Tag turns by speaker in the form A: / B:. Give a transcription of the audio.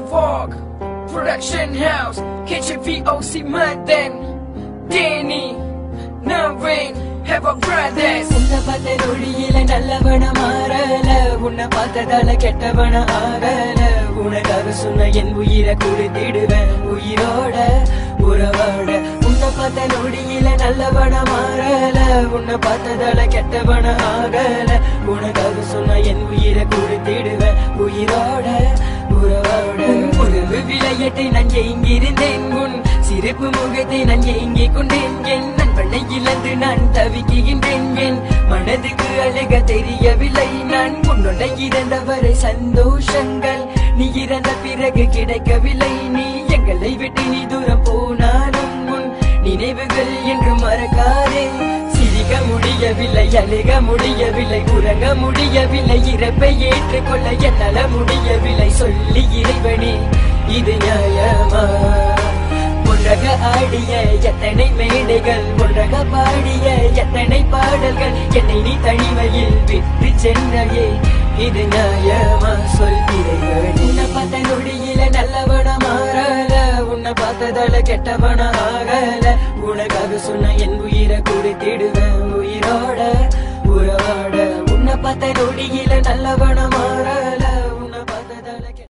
A: Vogue Production House Kitchen VOC Mutton Danny Naveen Have a brothers
B: உன்னை பார்த்த நொடியில நல்லவன மாறல உன்னை பார்த்ததால கெட்டவன ஆகல உனக்காக சொன்ன என் உயிரை கொடுத்திடுவேன் உயிரோட உறவாட உன்னை பார்த்த நொடியில நல்லவன மாறல உன்னை பார்த்ததால கெட்டவன ஆகல உனக்காக சொன்ன என் உயிரை கொடுத்திடுவேன் உயிரோட உறவாட உறவு விளையாட்டை நான் எங்கிருந்தேன் உன் சிரிப்பு முகத்தை நான் ஏங்கிக் கொண்டேன் என் நண்பனை இழந்து நான் தவிக்கின்றேன் என் மனதுக்கு அழக தெரியவில்லை நான் உன்னோட இறந்தவரை சந்தோஷங்கள் நீ இறந்த பிறகு கிடைக்கவில்லை நீ எங்களை விட்டு நீ தூரம் போனாலும் உன் நினைவுகள் என்று மறக்காதே சிரிக்க முடியவில்லை அழுக முடியவில்லை உறங்க முடியவில்லை இறப்பை ஏற்றுக்கொள்ள என்னால முடியவில்லை சொல்லி இறைவனே இது நியாயமா ஒன்றக ஆடிய எத்தனை மேடைகள் ஒன்றக பாடிய எத்தனை பாடல்கள் என்னை நீ தனிமையில் விட்டு சென்றையே இது நியாயமா சொல்கிறேன் உன்னை பார்த்த நொடியில நல்லவன மாறல உன்னை பார்த்ததால கெட்டவன ஆகல உனக்காக சொன்ன என் உயிரை கொடுத்திடுவேன் உயிரோட உறவாட உன்னை பார்த்த நொடியில நல்லவன மாறல